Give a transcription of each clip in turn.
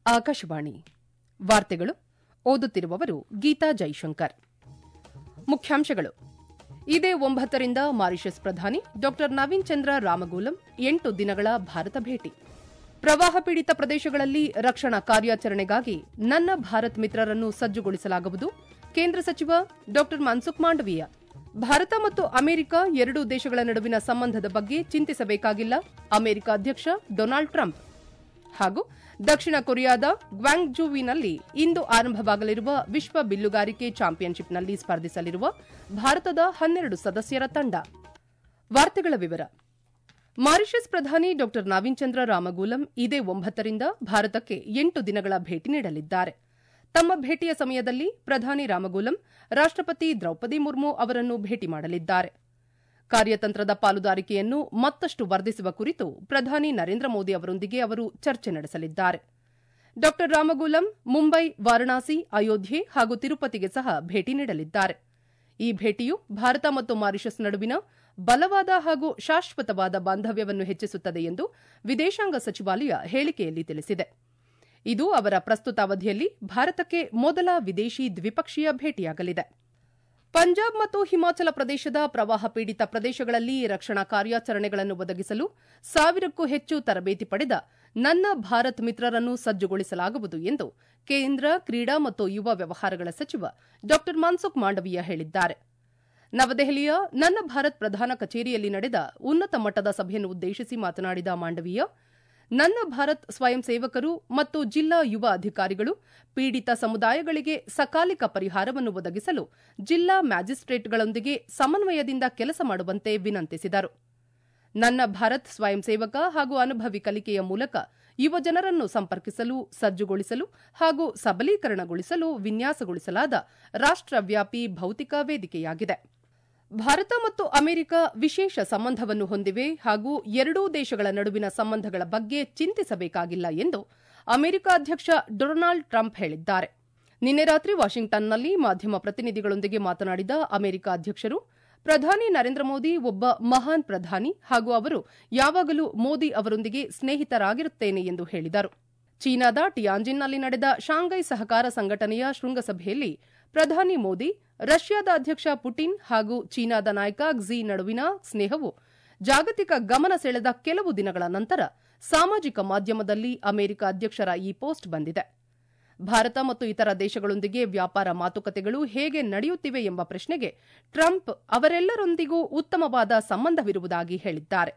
ಆಕಾಶವಾಣಿ ವಾರ್ತೆಗಳು ಓದುತ್ತಿರುವವರು ಗೀತಾ ಜೈಶಂಕರ್ ಮುಖ್ಯಾಂಶಗಳು ಇದೇ ಒಂಬತ್ತರಿಂದ ಮಾರಿಷಸ್ ಪ್ರಧಾನಿ ಡಾ ನವೀನ್ ಚಂದ್ರ ರಾಮಗೂಲಂ ಎಂಟು ದಿನಗಳ ಭಾರತ ಭೇಟಿ ಪ್ರವಾಹ ಪೀಡಿತ ಪ್ರದೇಶಗಳಲ್ಲಿ ರಕ್ಷಣಾ ಕಾರ್ಯಾಚರಣೆಗಾಗಿ ನನ್ನ ಭಾರತ್ ಮಿತ್ರರನ್ನು ಸಜ್ಜುಗೊಳಿಸಲಾಗುವುದು ಕೇಂದ್ರ ಸಚಿವ ಡಾ ಮನ್ಸುಖ್ ಮಾಂಡವೀಯ ಭಾರತ ಮತ್ತು ಅಮೆರಿಕ ಎರಡೂ ದೇಶಗಳ ನಡುವಿನ ಸಂಬಂಧದ ಬಗ್ಗೆ ಚಿಂತಿಸಬೇಕಾಗಿಲ್ಲ ಅಮೆರಿಕ ಅಧ್ಯಕ್ಷ ಡೊನಾಲ್ಡ್ ಟ್ರಂಪ್ ಹಾಗೂ ದಕ್ಷಿಣ ಕೊರಿಯಾದ ಗ್ವಾಂಗ್ಜೂವಿನಲ್ಲಿ ಇಂದು ಆರಂಭವಾಗಲಿರುವ ವಿಶ್ವ ಬಿಲ್ಲುಗಾರಿಕೆ ಚಾಂಪಿಯನ್ಶಿಪ್ನಲ್ಲಿ ಸ್ಪರ್ಧಿಸಲಿರುವ ಭಾರತದ ಹನ್ನೆರಡು ಸದಸ್ಯರ ತಂಡ ವಾರ್ತೆಗಳ ವಿವರ ಮಾರಿಷಸ್ ಪ್ರಧಾನಿ ಡಾ ನವೀನ್ ಚಂದ್ರ ರಾಮಗೂಲಂ ಇದೇ ಒಂಬತ್ತರಿಂದ ಭಾರತಕ್ಕೆ ಎಂಟು ದಿನಗಳ ಭೇಟಿ ನೀಡಲಿದ್ದಾರೆ ತಮ್ಮ ಭೇಟಿಯ ಸಮಯದಲ್ಲಿ ಪ್ರಧಾನಿ ರಾಮಗೂಲಂ ರಾಷ್ಟಪತಿ ದ್ರೌಪದಿ ಮುರ್ಮು ಅವರನ್ನು ಭೇಟಿ ಮಾಡಲಿದ್ದಾರೆ ಕಾರ್ಯತಂತ್ರದ ಪಾಲುದಾರಿಕೆಯನ್ನು ಮತ್ತಷ್ಟು ವರ್ಧಿಸುವ ಕುರಿತು ಪ್ರಧಾನಿ ನರೇಂದ್ರ ಮೋದಿ ಅವರೊಂದಿಗೆ ಅವರು ಚರ್ಚೆ ನಡೆಸಲಿದ್ದಾರೆ ಡಾ ರಾಮಗೂಲಂ ಮುಂಬೈ ವಾರಣಾಸಿ ಅಯೋಧ್ಯೆ ಹಾಗೂ ತಿರುಪತಿಗೆ ಸಹ ಭೇಟಿ ನೀಡಲಿದ್ದಾರೆ ಈ ಭೇಟಿಯು ಭಾರತ ಮತ್ತು ಮಾರಿಷಸ್ ನಡುವಿನ ಬಲವಾದ ಹಾಗೂ ಶಾಶ್ವತವಾದ ಬಾಂಧವ್ಯವನ್ನು ಹೆಚ್ಚಿಸುತ್ತದೆ ಎಂದು ವಿದೇಶಾಂಗ ಸಚಿವಾಲಯ ಹೇಳಿಕೆಯಲ್ಲಿ ತಿಳಿಸಿದೆ ಇದು ಅವರ ಪ್ರಸ್ತುತ ಅವಧಿಯಲ್ಲಿ ಭಾರತಕ್ಕೆ ಮೊದಲ ವಿದೇಶಿ ದ್ವಿಪಕ್ಷೀಯ ಭೇಟಿಯಾಗಲಿದೆ ಪಂಜಾಬ್ ಮತ್ತು ಹಿಮಾಚಲ ಪ್ರದೇಶದ ಪ್ರವಾಹ ಪೀಡಿತ ಪ್ರದೇಶಗಳಲ್ಲಿ ರಕ್ಷಣಾ ಕಾರ್ಯಾಚರಣೆಗಳನ್ನು ಒದಗಿಸಲು ಸಾವಿರಕ್ಕೂ ಹೆಚ್ಚು ತರಬೇತಿ ಪಡೆದ ನನ್ನ ಭಾರತ್ ಮಿತ್ರರನ್ನು ಸಜ್ಜುಗೊಳಿಸಲಾಗುವುದು ಎಂದು ಕೇಂದ್ರ ಕ್ರೀಡಾ ಮತ್ತು ಯುವ ವ್ಯವಹಾರಗಳ ಸಚಿವ ಡಾ ಮನ್ಸುಖ್ ಮಾಂಡವೀಯ ಹೇಳಿದ್ದಾರೆ ನವದೆಹಲಿಯ ನನ್ನ ಭಾರತ್ ಪ್ರಧಾನ ಕಚೇರಿಯಲ್ಲಿ ನಡೆದ ಉನ್ನತ ಮಟ್ಟದ ಸಭೆಯನ್ನು ಉದ್ದೇಶಿಸಿ ಮಾತನಾಡಿದ ಮಾಂಡವೀಯ ನನ್ನ ಭಾರತ್ ಸ್ವಯಂ ಸೇವಕರು ಮತ್ತು ಜಿಲ್ಲಾ ಯುವ ಅಧಿಕಾರಿಗಳು ಪೀಡಿತ ಸಮುದಾಯಗಳಿಗೆ ಸಕಾಲಿಕ ಪರಿಹಾರವನ್ನು ಒದಗಿಸಲು ಜಿಲ್ಲಾ ಮ್ಯಾಜಿಸ್ಟ್ರೇಟ್ಗಳೊಂದಿಗೆ ಸಮನ್ವಯದಿಂದ ಕೆಲಸ ಮಾಡುವಂತೆ ವಿನಂತಿಸಿದರು ನನ್ನ ಭಾರತ್ ಸ್ವಯಂ ಸೇವಕ ಹಾಗೂ ಅನುಭವಿ ಕಲಿಕೆಯ ಮೂಲಕ ಯುವ ಜನರನ್ನು ಸಂಪರ್ಕಿಸಲು ಸಜ್ಜುಗೊಳಿಸಲು ಹಾಗೂ ಸಬಲೀಕರಣಗೊಳಿಸಲು ವಿನ್ಯಾಸಗೊಳಿಸಲಾದ ರಾಷ್ಟವ್ಯಾಪಿ ಭೌತಿಕ ವೇದಿಕೆಯಾಗಿದೆ ಭಾರತ ಮತ್ತು ಅಮೆರಿಕ ವಿಶೇಷ ಸಂಬಂಧವನ್ನು ಹೊಂದಿವೆ ಹಾಗೂ ಎರಡೂ ದೇಶಗಳ ನಡುವಿನ ಸಂಬಂಧಗಳ ಬಗ್ಗೆ ಚಿಂತಿಸಬೇಕಾಗಿಲ್ಲ ಎಂದು ಅಮೆರಿಕ ಅಧ್ಯಕ್ಷ ಡೊನಾಲ್ಡ್ ಟ್ರಂಪ್ ಹೇಳಿದ್ದಾರೆ ನಿನ್ನೆ ರಾತ್ರಿ ವಾಷಿಂಗ್ಟನ್ನಲ್ಲಿ ಮಾಧ್ಯಮ ಪ್ರತಿನಿಧಿಗಳೊಂದಿಗೆ ಮಾತನಾಡಿದ ಅಮೆರಿಕ ಅಧ್ಯಕ್ಷರು ಪ್ರಧಾನಿ ನರೇಂದ್ರ ಮೋದಿ ಒಬ್ಬ ಮಹಾನ್ ಪ್ರಧಾನಿ ಹಾಗೂ ಅವರು ಯಾವಾಗಲೂ ಮೋದಿ ಅವರೊಂದಿಗೆ ಸ್ನೇಹಿತರಾಗಿರುತ್ತೇನೆ ಎಂದು ಹೇಳಿದರು ಚೀನಾದ ಟಿಯಾಂಜಿನ್ನಲ್ಲಿ ನಡೆದ ಶಾಂಘೈ ಸಹಕಾರ ಸಂಘಟನೆಯ ಶೃಂಗಸಭೆಯಲ್ಲಿ ಪ್ರಧಾನಿ ಮೋದಿ ರಷ್ಯಾದ ಅಧ್ಯಕ್ಷ ಪುಟಿನ್ ಹಾಗೂ ಚೀನಾದ ನಾಯಕ ಕ್ಸಿ ನಡುವಿನ ಸ್ನೇಹವು ಜಾಗತಿಕ ಗಮನ ಸೆಳೆದ ಕೆಲವು ದಿನಗಳ ನಂತರ ಸಾಮಾಜಿಕ ಮಾಧ್ಯಮದಲ್ಲಿ ಅಮೆರಿಕ ಅಧ್ಯಕ್ಷರ ಈ ಪೋಸ್ಟ್ ಬಂದಿದೆ ಭಾರತ ಮತ್ತು ಇತರ ದೇಶಗಳೊಂದಿಗೆ ವ್ಯಾಪಾರ ಮಾತುಕತೆಗಳು ಹೇಗೆ ನಡೆಯುತ್ತಿವೆ ಎಂಬ ಪ್ರಶ್ನೆಗೆ ಟ್ರಂಪ್ ಅವರೆಲ್ಲರೊಂದಿಗೂ ಉತ್ತಮವಾದ ಸಂಬಂಧವಿರುವುದಾಗಿ ಹೇಳಿದ್ದಾರೆ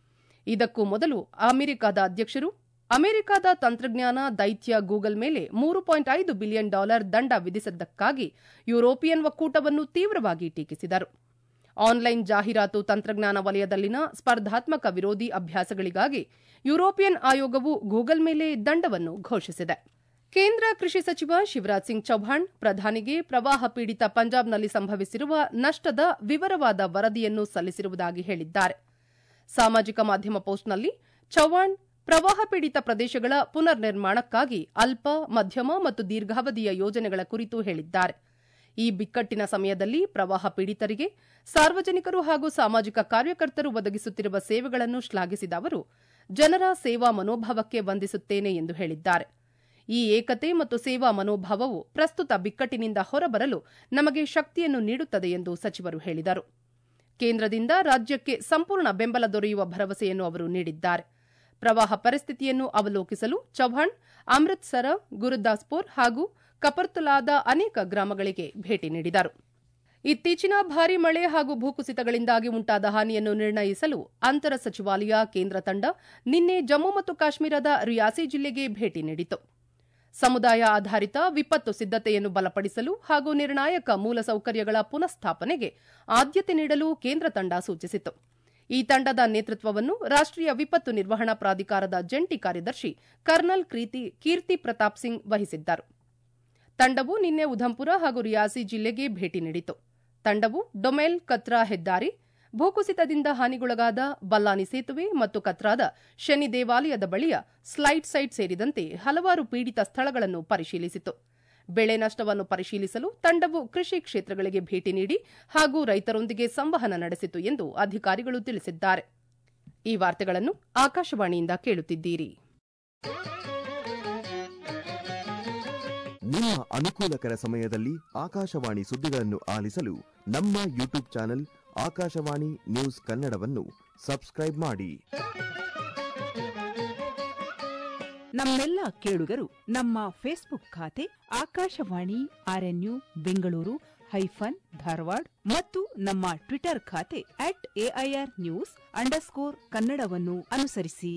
ಇದಕ್ಕೂ ಮೊದಲು ಅಮೆರಿಕದ ಅಧ್ಯಕ್ಷರು ಅಮೆರಿಕದ ತಂತ್ರಜ್ಞಾನ ದೈತ್ಯ ಗೂಗಲ್ ಮೇಲೆ ಮೂರು ಪಾಯಿಂಟ್ ಐದು ಬಿಲಿಯನ್ ಡಾಲರ್ ದಂಡ ವಿಧಿಸಿದ್ದಕ್ಕಾಗಿ ಯುರೋಪಿಯನ್ ಒಕ್ಕೂಟವನ್ನು ತೀವ್ರವಾಗಿ ಟೀಕಿಸಿದರು ಆನ್ಲೈನ್ ಜಾಹೀರಾತು ತಂತ್ರಜ್ಞಾನ ವಲಯದಲ್ಲಿನ ಸ್ಪರ್ಧಾತ್ಮಕ ವಿರೋಧಿ ಅಭ್ಯಾಸಗಳಿಗಾಗಿ ಯುರೋಪಿಯನ್ ಆಯೋಗವು ಗೂಗಲ್ ಮೇಲೆ ದಂಡವನ್ನು ಘೋಷಿಸಿದೆ ಕೇಂದ್ರ ಕೃಷಿ ಸಚಿವ ಶಿವರಾಜ್ ಸಿಂಗ್ ಚೌಹಾಣ್ ಪ್ರಧಾನಿಗೆ ಪ್ರವಾಹ ಪೀಡಿತ ಪಂಜಾಬ್ನಲ್ಲಿ ಸಂಭವಿಸಿರುವ ನಷ್ಟದ ವಿವರವಾದ ವರದಿಯನ್ನು ಸಲ್ಲಿಸಿರುವುದಾಗಿ ಹೇಳಿದ್ದಾರೆ ಸಾಮಾಜಿಕ ಮಾಧ್ಯಮ ಪೋಸ್ಟ್ನಲ್ಲಿ ಚೌಹಾಣ್ ಪ್ರವಾಹ ಪೀಡಿತ ಪ್ರದೇಶಗಳ ಪುನರ್ ನಿರ್ಮಾಣಕ್ಕಾಗಿ ಅಲ್ಪ ಮಧ್ಯಮ ಮತ್ತು ದೀರ್ಘಾವಧಿಯ ಯೋಜನೆಗಳ ಕುರಿತು ಹೇಳಿದ್ದಾರೆ ಈ ಬಿಕ್ಕಟ್ಟಿನ ಸಮಯದಲ್ಲಿ ಪ್ರವಾಹ ಪೀಡಿತರಿಗೆ ಸಾರ್ವಜನಿಕರು ಹಾಗೂ ಸಾಮಾಜಿಕ ಕಾರ್ಯಕರ್ತರು ಒದಗಿಸುತ್ತಿರುವ ಸೇವೆಗಳನ್ನು ಶ್ಲಾಘಿಸಿದ ಅವರು ಜನರ ಸೇವಾ ಮನೋಭಾವಕ್ಕೆ ವಂದಿಸುತ್ತೇನೆ ಎಂದು ಹೇಳಿದ್ದಾರೆ ಈ ಏಕತೆ ಮತ್ತು ಸೇವಾ ಮನೋಭಾವವು ಪ್ರಸ್ತುತ ಬಿಕ್ಕಟ್ಟಿನಿಂದ ಹೊರಬರಲು ನಮಗೆ ಶಕ್ತಿಯನ್ನು ನೀಡುತ್ತದೆ ಎಂದು ಸಚಿವರು ಹೇಳಿದರು ಕೇಂದ್ರದಿಂದ ರಾಜ್ಯಕ್ಕೆ ಸಂಪೂರ್ಣ ಬೆಂಬಲ ದೊರೆಯುವ ಭರವಸೆಯನ್ನು ಅವರು ನೀಡಿದ್ದಾರೆ ಪ್ರವಾಹ ಪರಿಸ್ಥಿತಿಯನ್ನು ಅವಲೋಕಿಸಲು ಚೌಹಾಣ್ ಅಮೃತ್ಸರ ಗುರುದಾಸ್ಪುರ್ ಹಾಗೂ ಕಪರ್ತಲಾದ ಅನೇಕ ಗ್ರಾಮಗಳಿಗೆ ಭೇಟಿ ನೀಡಿದರು ಇತ್ತೀಚಿನ ಭಾರೀ ಮಳೆ ಹಾಗೂ ಭೂಕುಸಿತಗಳಿಂದಾಗಿ ಉಂಟಾದ ಹಾನಿಯನ್ನು ನಿರ್ಣಯಿಸಲು ಅಂತರ ಸಚಿವಾಲಯ ಕೇಂದ್ರ ತಂಡ ನಿನ್ನೆ ಜಮ್ಮು ಮತ್ತು ಕಾಶ್ಮೀರದ ರಿಯಾಸಿ ಜಿಲ್ಲೆಗೆ ಭೇಟಿ ನೀಡಿತು ಸಮುದಾಯ ಆಧಾರಿತ ವಿಪತ್ತು ಸಿದ್ದತೆಯನ್ನು ಬಲಪಡಿಸಲು ಹಾಗೂ ನಿರ್ಣಾಯಕ ಮೂಲಸೌಕರ್ಯಗಳ ಪುನಃಸ್ಥಾಪನೆಗೆ ಆದ್ಯತೆ ನೀಡಲು ಕೇಂದ್ರ ತಂಡ ಸೂಚಿಸಿತು ಈ ತಂಡದ ನೇತೃತ್ವವನ್ನು ರಾಷ್ಟೀಯ ವಿಪತ್ತು ನಿರ್ವಹಣಾ ಪ್ರಾಧಿಕಾರದ ಜಂಟಿ ಕಾರ್ಯದರ್ಶಿ ಕರ್ನಲ್ ಕೀರ್ತಿ ಪ್ರತಾಪ್ ಸಿಂಗ್ ವಹಿಸಿದ್ದರು ತಂಡವು ನಿನ್ನೆ ಉಧಂಪುರ ಹಾಗೂ ರಿಯಾಸಿ ಜಿಲ್ಲೆಗೆ ಭೇಟಿ ನೀಡಿತು ತಂಡವು ಡೊಮೆಲ್ ಕತ್ರಾ ಹೆದ್ದಾರಿ ಭೂಕುಸಿತದಿಂದ ಹಾನಿಗೊಳಗಾದ ಬಲ್ಲಾನಿ ಸೇತುವೆ ಮತ್ತು ಕತ್ರಾದ ಶನಿ ದೇವಾಲಯದ ಬಳಿಯ ಸ್ಲೈಡ್ ಸೈಟ್ ಸೇರಿದಂತೆ ಹಲವಾರು ಪೀಡಿತ ಸ್ಥಳಗಳನ್ನು ಪರಿಶೀಲಿಸಿತು ಬೆಳೆ ನಷ್ಟವನ್ನು ಪರಿಶೀಲಿಸಲು ತಂಡವು ಕೃಷಿ ಕ್ಷೇತ್ರಗಳಿಗೆ ಭೇಟಿ ನೀಡಿ ಹಾಗೂ ರೈತರೊಂದಿಗೆ ಸಂವಹನ ನಡೆಸಿತು ಎಂದು ಅಧಿಕಾರಿಗಳು ತಿಳಿಸಿದ್ದಾರೆ ಈ ವಾರ್ತೆಗಳನ್ನು ಆಕಾಶವಾಣಿಯಿಂದ ಕೇಳುತ್ತಿದ್ದೀರಿ ನಿಮ್ಮ ಅನುಕೂಲಕರ ಸಮಯದಲ್ಲಿ ಆಕಾಶವಾಣಿ ಸುದ್ದಿಗಳನ್ನು ಆಲಿಸಲು ನಮ್ಮ ಯೂಟ್ಯೂಬ್ ಚಾನೆಲ್ ಆಕಾಶವಾಣಿ ನ್ಯೂಸ್ ಕನ್ನಡವನ್ನು ಸಬ್ಸ್ಕ್ರೈಬ್ ಮಾಡಿ ನಮ್ಮೆಲ್ಲ ಕೇಳುಗರು ನಮ್ಮ ಫೇಸ್ಬುಕ್ ಖಾತೆ ಆಕಾಶವಾಣಿ ಆರ್ಎನ್ಯು ಬೆಂಗಳೂರು ಹೈಫನ್ ಧಾರವಾಡ ಮತ್ತು ನಮ್ಮ ಟ್ವಿಟರ್ ಖಾತೆ ಅಟ್ ಎಐಆರ್ ನ್ಯೂಸ್ ಅಂಡರ್ಸ್ಕೋರ್ ಕನ್ನಡವನ್ನು ಅನುಸರಿಸಿ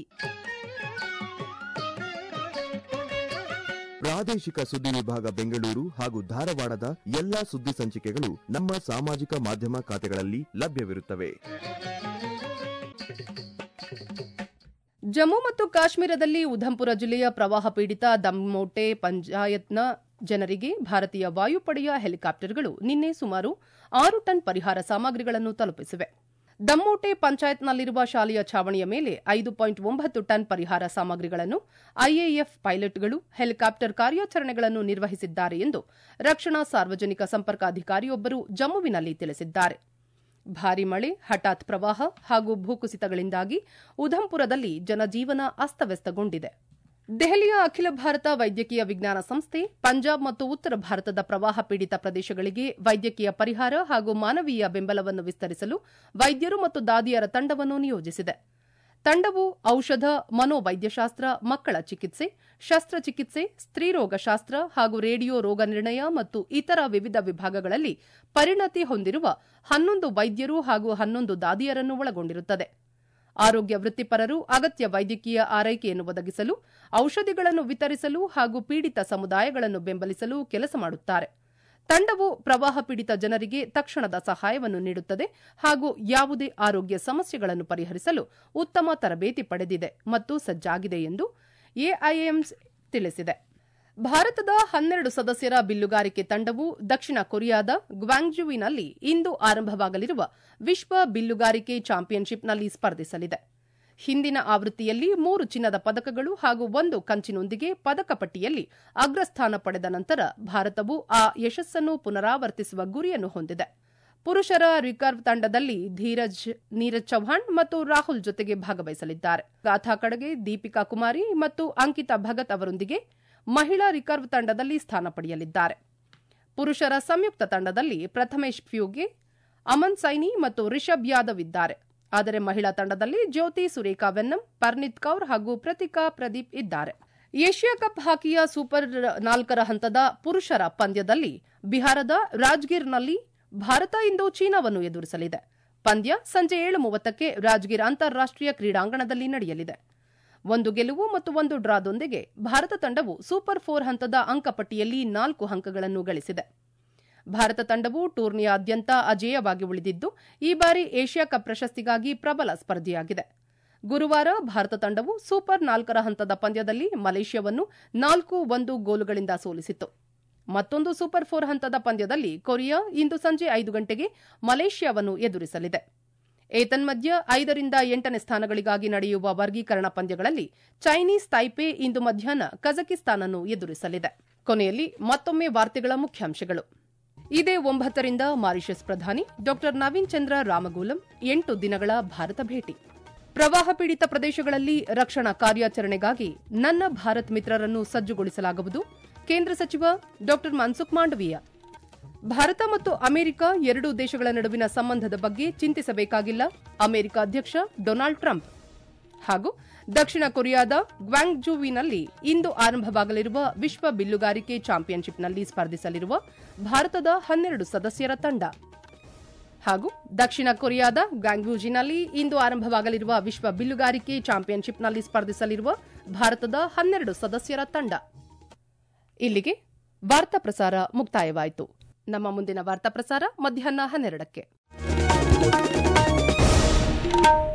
ಪ್ರಾದೇಶಿಕ ಸುದ್ದಿ ವಿಭಾಗ ಬೆಂಗಳೂರು ಹಾಗೂ ಧಾರವಾಡದ ಎಲ್ಲಾ ಸುದ್ದಿ ಸಂಚಿಕೆಗಳು ನಮ್ಮ ಸಾಮಾಜಿಕ ಮಾಧ್ಯಮ ಖಾತೆಗಳಲ್ಲಿ ಲಭ್ಯವಿರುತ್ತವೆ ಜಮ್ಮು ಮತ್ತು ಕಾಶ್ಮೀರದಲ್ಲಿ ಉಧಂಪುರ ಜಿಲ್ಲೆಯ ಪ್ರವಾಹ ಪೀಡಿತ ದಮ್ಮೋಟೆ ಪಂಚಾಯತ್ನ ಜನರಿಗೆ ಭಾರತೀಯ ವಾಯುಪಡೆಯ ಹೆಲಿಕಾಪ್ಟರ್ಗಳು ನಿನ್ನೆ ಸುಮಾರು ಆರು ಟನ್ ಪರಿಹಾರ ಸಾಮಗ್ರಿಗಳನ್ನು ತಲುಪಿಸಿವೆ ದಮ್ಮೋಟೆ ಪಂಚಾಯತ್ನಲ್ಲಿರುವ ಶಾಲೆಯ ಛಾವಣಿಯ ಮೇಲೆ ಐದು ಪಾಯಿಂಟ್ ಒಂಬತ್ತು ಟನ್ ಪರಿಹಾರ ಸಾಮಗ್ರಿಗಳನ್ನು ಐಎಎಫ್ ಪೈಲಟ್ಗಳು ಹೆಲಿಕಾಪ್ಟರ್ ಕಾರ್ಯಾಚರಣೆಗಳನ್ನು ನಿರ್ವಹಿಸಿದ್ದಾರೆ ಎಂದು ರಕ್ಷಣಾ ಸಾರ್ವಜನಿಕ ಸಂಪರ್ಕಾಧಿಕಾರಿಯೊಬ್ಬರು ಜಮ್ಮುವಿನಲ್ಲಿ ತಿಳಿಸಿದ್ದಾರೆ ಭಾರಿ ಮಳೆ ಹಠಾತ್ ಪ್ರವಾಹ ಹಾಗೂ ಭೂಕುಸಿತಗಳಿಂದಾಗಿ ಉಧಂಪುರದಲ್ಲಿ ಜನಜೀವನ ಅಸ್ತವ್ಯಸ್ತಗೊಂಡಿದೆ ದೆಹಲಿಯ ಅಖಿಲ ಭಾರತ ವೈದ್ಯಕೀಯ ವಿಜ್ಞಾನ ಸಂಸ್ಥೆ ಪಂಜಾಬ್ ಮತ್ತು ಉತ್ತರ ಭಾರತದ ಪ್ರವಾಹ ಪೀಡಿತ ಪ್ರದೇಶಗಳಿಗೆ ವೈದ್ಯಕೀಯ ಪರಿಹಾರ ಹಾಗೂ ಮಾನವೀಯ ಬೆಂಬಲವನ್ನು ವಿಸ್ತರಿಸಲು ವೈದ್ಯರು ಮತ್ತು ದಾದಿಯರ ತಂಡವನ್ನು ನಿಯೋಜಿಸಿದೆ ತಂಡವು ಔಷಧ ಮನೋವೈದ್ಯಶಾಸ್ತ್ರ ಮಕ್ಕಳ ಚಿಕಿತ್ಸೆ ಶಸ್ತ್ರಚಿಕಿತ್ಸೆ ಸ್ತ್ರೀರೋಗಶಾಸ್ತ್ರ ಹಾಗೂ ರೇಡಿಯೋ ರೋಗ ನಿರ್ಣಯ ಮತ್ತು ಇತರ ವಿವಿಧ ವಿಭಾಗಗಳಲ್ಲಿ ಪರಿಣತಿ ಹೊಂದಿರುವ ಹನ್ನೊಂದು ವೈದ್ಯರು ಹಾಗೂ ಹನ್ನೊಂದು ದಾದಿಯರನ್ನು ಒಳಗೊಂಡಿರುತ್ತದೆ ಆರೋಗ್ಯ ವೃತ್ತಿಪರರು ಅಗತ್ಯ ವೈದ್ಯಕೀಯ ಆರೈಕೆಯನ್ನು ಒದಗಿಸಲು ಔಷಧಿಗಳನ್ನು ವಿತರಿಸಲು ಹಾಗೂ ಪೀಡಿತ ಸಮುದಾಯಗಳನ್ನು ಬೆಂಬಲಿಸಲು ಕೆಲಸ ಮಾಡುತ್ತಾರೆ ತಂಡವು ಪ್ರವಾಹ ಪೀಡಿತ ಜನರಿಗೆ ತಕ್ಷಣದ ಸಹಾಯವನ್ನು ನೀಡುತ್ತದೆ ಹಾಗೂ ಯಾವುದೇ ಆರೋಗ್ಯ ಸಮಸ್ಯೆಗಳನ್ನು ಪರಿಹರಿಸಲು ಉತ್ತಮ ತರಬೇತಿ ಪಡೆದಿದೆ ಮತ್ತು ಸಜ್ಜಾಗಿದೆ ಎಂದು ಎಐಎಂಸ್ ತಿಳಿಸಿದೆ ಭಾರತದ ಹನ್ನೆರಡು ಸದಸ್ಯರ ಬಿಲ್ಲುಗಾರಿಕೆ ತಂಡವು ದಕ್ಷಿಣ ಕೊರಿಯಾದ ಗ್ವಾಂಗ್ಜುವಿನಲ್ಲಿ ಇಂದು ಆರಂಭವಾಗಲಿರುವ ವಿಶ್ವ ಬಿಲ್ಲುಗಾರಿಕೆ ಚಾಂಪಿಯನ್ಶಿಪ್ನಲ್ಲಿ ಸ್ಪರ್ಧಿಸಲಿದೆ ಹಿಂದಿನ ಆವೃತ್ತಿಯಲ್ಲಿ ಮೂರು ಚಿನ್ನದ ಪದಕಗಳು ಹಾಗೂ ಒಂದು ಕಂಚಿನೊಂದಿಗೆ ಪದಕ ಪಟ್ಟಿಯಲ್ಲಿ ಅಗ್ರಸ್ಥಾನ ಪಡೆದ ನಂತರ ಭಾರತವು ಆ ಯಶಸ್ಸನ್ನು ಪುನರಾವರ್ತಿಸುವ ಗುರಿಯನ್ನು ಹೊಂದಿದೆ ಪುರುಷರ ರಿಕರ್ವ್ ತಂಡದಲ್ಲಿ ಧೀರಜ್ ನೀರಜ್ ಚೌಹಾಣ್ ಮತ್ತು ರಾಹುಲ್ ಜೊತೆಗೆ ಭಾಗವಹಿಸಲಿದ್ದಾರೆ ಗಾಥಾ ಕಡೆಗೆ ದೀಪಿಕಾ ಕುಮಾರಿ ಮತ್ತು ಅಂಕಿತಾ ಭಗತ್ ಅವರೊಂದಿಗೆ ಮಹಿಳಾ ರಿಕರ್ವ್ ತಂಡದಲ್ಲಿ ಸ್ಥಾನ ಪಡೆಯಲಿದ್ದಾರೆ ಪುರುಷರ ಸಂಯುಕ್ತ ತಂಡದಲ್ಲಿ ಪ್ರಥಮೇಶ್ ಫ್ಯೂಗೆ ಅಮನ್ ಸೈನಿ ಮತ್ತು ರಿಷಬ್ ಯಾದವ್ ಇದ್ದಾರೆ ಆದರೆ ಮಹಿಳಾ ತಂಡದಲ್ಲಿ ಜ್ಯೋತಿ ಸುರೇಖಾ ವೆನ್ನಂ ಪರ್ನೀತ್ ಕೌರ್ ಹಾಗೂ ಪ್ರತಿಕಾ ಪ್ರದೀಪ್ ಇದ್ದಾರೆ ಏಷ್ಯಾ ಕಪ್ ಹಾಕಿಯ ಸೂಪರ್ ನಾಲ್ಕರ ಹಂತದ ಪುರುಷರ ಪಂದ್ಯದಲ್ಲಿ ಬಿಹಾರದ ರಾಜ್ಗಿರ್ನಲ್ಲಿ ಭಾರತ ಇಂದು ಚೀನಾವನ್ನು ಎದುರಿಸಲಿದೆ ಪಂದ್ಯ ಸಂಜೆ ಏಳು ಮೂವತ್ತಕ್ಕೆ ರಾಜ್ಗಿರ್ ಅಂತಾರಾಷ್ಟೀಯ ಕ್ರೀಡಾಂಗಣದಲ್ಲಿ ನಡೆಯಲಿದೆ ಒಂದು ಗೆಲುವು ಮತ್ತು ಒಂದು ಡ್ರಾದೊಂದಿಗೆ ಭಾರತ ತಂಡವು ಸೂಪರ್ ಫೋರ್ ಹಂತದ ಅಂಕಪಟ್ಟಿಯಲ್ಲಿ ನಾಲ್ಕು ಅಂಕಗಳನ್ನು ಗಳಿಸಿದೆ ಭಾರತ ತಂಡವು ಟೂರ್ನಿಯಾದ್ಯಂತ ಅಜೇಯವಾಗಿ ಉಳಿದಿದ್ದು ಈ ಬಾರಿ ಏಷ್ಯಾ ಕಪ್ ಪ್ರಶಸ್ತಿಗಾಗಿ ಪ್ರಬಲ ಸ್ಪರ್ಧಿಯಾಗಿದೆ ಗುರುವಾರ ಭಾರತ ತಂಡವು ಸೂಪರ್ ನಾಲ್ಕರ ಹಂತದ ಪಂದ್ಯದಲ್ಲಿ ಮಲೇಷ್ಯಾವನ್ನು ನಾಲ್ಕು ಒಂದು ಗೋಲುಗಳಿಂದ ಸೋಲಿಸಿತು ಮತ್ತೊಂದು ಸೂಪರ್ ಫೋರ್ ಹಂತದ ಪಂದ್ಯದಲ್ಲಿ ಕೊರಿಯಾ ಇಂದು ಸಂಜೆ ಐದು ಗಂಟೆಗೆ ಮಲೇಷ್ಯಾವನ್ನು ಎದುರಿಸಲಿದೆ ಏತನ್ಮಧ್ಯ ಐದರಿಂದ ಎಂಟನೇ ಸ್ಥಾನಗಳಿಗಾಗಿ ನಡೆಯುವ ವರ್ಗೀಕರಣ ಪಂದ್ಯಗಳಲ್ಲಿ ಚೈನೀಸ್ ತೈಪೆ ಇಂದು ಮಧ್ಯಾಹ್ನ ಕಜಕಿಸ್ತಾನನ್ನು ಎದುರಿಸಲಿದೆ ಕೊನೆಯಲ್ಲಿ ಮತ್ತೊಮ್ಮೆ ವಾರ್ತೆಗಳ ಮುಖ್ಯಾಂಶಗಳು ಇದೇ ಒಂಬತ್ತರಿಂದ ಮಾರಿಷಸ್ ಪ್ರಧಾನಿ ಡಾ ನವೀನ್ ಚಂದ್ರ ರಾಮಗೂಲಂ ಎಂಟು ದಿನಗಳ ಭಾರತ ಭೇಟಿ ಪ್ರವಾಹ ಪೀಡಿತ ಪ್ರದೇಶಗಳಲ್ಲಿ ರಕ್ಷಣಾ ಕಾರ್ಯಾಚರಣೆಗಾಗಿ ನನ್ನ ಭಾರತ್ ಮಿತ್ರರನ್ನು ಸಜ್ಜುಗೊಳಿಸಲಾಗುವುದು ಕೇಂದ್ರ ಸಚಿವ ಡಾ ಮನ್ಸುಖ್ ಮಾಂಡವೀಯ ಭಾರತ ಮತ್ತು ಅಮೆರಿಕ ಎರಡೂ ದೇಶಗಳ ನಡುವಿನ ಸಂಬಂಧದ ಬಗ್ಗೆ ಚಿಂತಿಸಬೇಕಾಗಿಲ್ಲ ಅಮೆರಿಕ ಅಧ್ಯಕ್ಷ ಡೊನಾಲ್ಡ್ ಟ್ರಂಪ್ ಹಾಗೂ ದಕ್ಷಿಣ ಕೊರಿಯಾದ ಗ್ವಾಂಗ್ಜೂವಿನಲ್ಲಿ ಇಂದು ಆರಂಭವಾಗಲಿರುವ ವಿಶ್ವ ಬಿಲ್ಲುಗಾರಿಕೆ ಚಾಂಪಿಯನ್ಶಿಪ್ನಲ್ಲಿ ಸ್ಪರ್ಧಿಸಲಿರುವ ಭಾರತದ ಹನ್ನೆರಡು ಸದಸ್ಯರ ತಂಡ ಹಾಗೂ ದಕ್ಷಿಣ ಕೊರಿಯಾದ ಗ್ವಾಂಗ್ಯೂಜಿನಲ್ಲಿ ಇಂದು ಆರಂಭವಾಗಲಿರುವ ವಿಶ್ವ ಬಿಲ್ಲುಗಾರಿಕೆ ಚಾಂಪಿಯನ್ಶಿಪ್ನಲ್ಲಿ ಸ್ಪರ್ಧಿಸಲಿರುವ ಭಾರತದ ಹನ್ನೆರಡು ಸದಸ್ಯರ ತಂಡ ಇಲ್ಲಿಗೆ ವಾರ್ತಾ ಪ್ರಸಾರ ಮುಕ್ತಾಯವಾಯಿತು ನಮ್ಮ ಮುಂದಿನ ವಾರ್ತಾ ಪ್ರಸಾರ ಮಧ್ಯಾಹ್ನ ಹನ್ನೆರಡಕ್ಕೆ